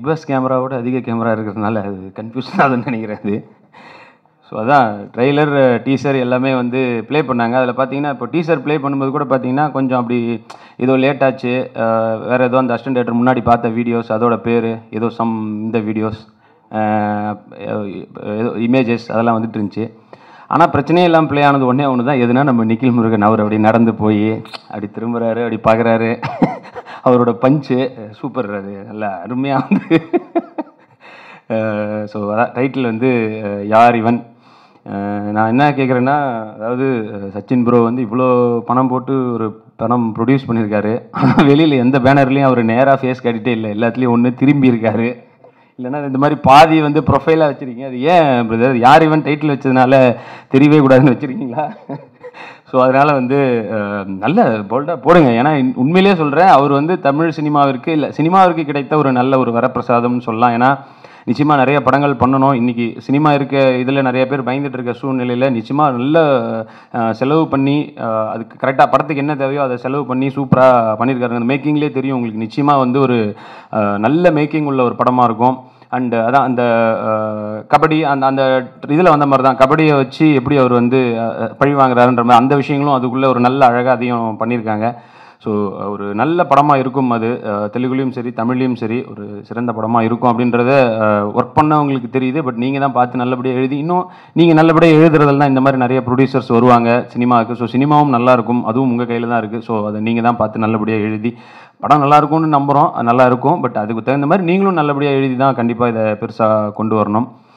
reverse கேமராவோட அதிக camera இருக்கிறதுனால அது கன்ஃபியூஷன் ஆகுதுன்னு நினைக்கிறேன் அது ஸோ அதான் ட்ரெய்லர் டீசர் எல்லாமே வந்து ப்ளே பண்ணாங்க அதில் பார்த்தீங்கன்னா இப்போ டீசர் ப்ளே பண்ணும்போது கூட பார்த்தீங்கன்னா கொஞ்சம் அப்படி ஏதோ லேட் ஆச்சு அஹ் வேற ஏதோ அந்த அசிஸ்டன்ட் டேரக்டர் முன்னாடி பார்த்த வீடியோஸ் அதோட பேர் ஏதோ சம் இந்த வீடியோஸ் ஏதோ இமேஜஸ் அதெல்லாம் வந்துட்டு இருந்துச்சு ஆனால் பிரச்சனையே இல்லாமல் ப்ளே ஆனது ஒன்றே ஒன்று தான் எதுனா நம்ம நிக்கில் முருகன் அவர் அப்படி நடந்து போய் அப்படி திரும்புறாரு அப்படி பார்க்குறாரு அவரோட பஞ்சு சூப்பர் அது நல்லா அருமையாக வந்து ஸோ அதான் டைட்டில் வந்து அஹ், யார் இவன் அஹ், நான் என்ன கேட்குறேன்னா அதாவது அஹ், சச்சின் ப்ரோ வந்து இவ்வளோ பணம் போட்டு ஒரு படம் ப்ரொடியூஸ் பண்ணியிருக்காரு ஆனால் வெளியில் எந்த பேனர்லேயும் அவர் நேராக ஃபேஸ் காட்டிகிட்டே இல்லை எல்லாத்துலேயும் ஒன்று திரும்பி இருக்காரு இல்லைன்னா இந்த மாதிரி பாதி வந்து ப்ரொஃபைலாக வச்சுருக்கீங்க அது ஏன் பிரதர் யார் இவன் டைட்டில் வச்சதுனால தெரியவே கூடாதுன்னு வச்சுருக்கீங்களா ஸோ அதனால் வந்து அஹ், நல்ல போல்டாக போடுங்க ஏன்னா இன்- உண்மையிலேயே சொல்கிறேன் அவர் வந்து தமிழ் சினிமாவிற்கு இல்லை சினிமாவிற்கு கிடைத்த ஒரு நல்ல ஒரு வரப்பிரசாதம்னு சொல்லலாம் ஏன்னா நிச்சயமாக நிறைய படங்கள் பண்ணணும் இன்றைக்கி சினிமா இருக்க இதில் நிறைய பேர் பயந்துட்டு இருக்க சூழ்நிலையில் நிச்சயமாக நல்ல அஹ், செலவு பண்ணி அஹ், அதுக்கு கரெக்டாக படத்துக்கு என்ன தேவையோ அதை செலவு பண்ணி சூப்பராக பண்ணியிருக்காருங்க அந்த மேக்கிங்லேயே தெரியும் உங்களுக்கு நிச்சயமாக வந்து ஒரு அஹ், நல்ல மேக்கிங் உள்ள ஒரு படமாக இருக்கும் அண்ட் அதான் அந்த அஹ், கபடி அந்த அந்த இதில் வந்த மாதிரி தான் கபடியை வச்சு எப்படி அவர் வந்து அஹ், பழி வாங்குறாருன்ற மாதிரி அந்த விஷயங்களும் அதுக்குள்ளே ஒரு நல்ல அழகாக அதையும் பண்ணியிருக்காங்க ஸோ ஒரு நல்ல படமாக இருக்கும் அது அஹ், தெலுங்குலேயும் சரி தமிழ்லேயும் சரி ஒரு சிறந்த படமாக இருக்கும் அப்படின்றத ஒர்க் பண்ணவங்களுக்கு தெரியுது பட் நீங்கள் தான் பார்த்து நல்லபடியாக எழுதி இன்னும் நீங்கள் நல்லபடியாக எழுதுறதுல தான் இந்த மாதிரி நிறைய ப்ரொடியூசர்ஸ் வருவாங்க சினிமாவுக்கு ஸோ சினிமாவும் நல்லா இருக்கும் அதுவும் உங்கள் கையில் தான் இருக்குது ஸோ அதை நீங்கள் தான் பார்த்து நல்லபடியாக எழுதி படம் நல்லா இருக்கும்னு நம்புகிறோம் நல்லா இருக்கும் பட் அதுக்கு தகுந்த மாதிரி நீங்களும் நல்லபடியாக எழுதி தான் கண்டிப்பாக இதை பெருசாக கொண்டு வரணும்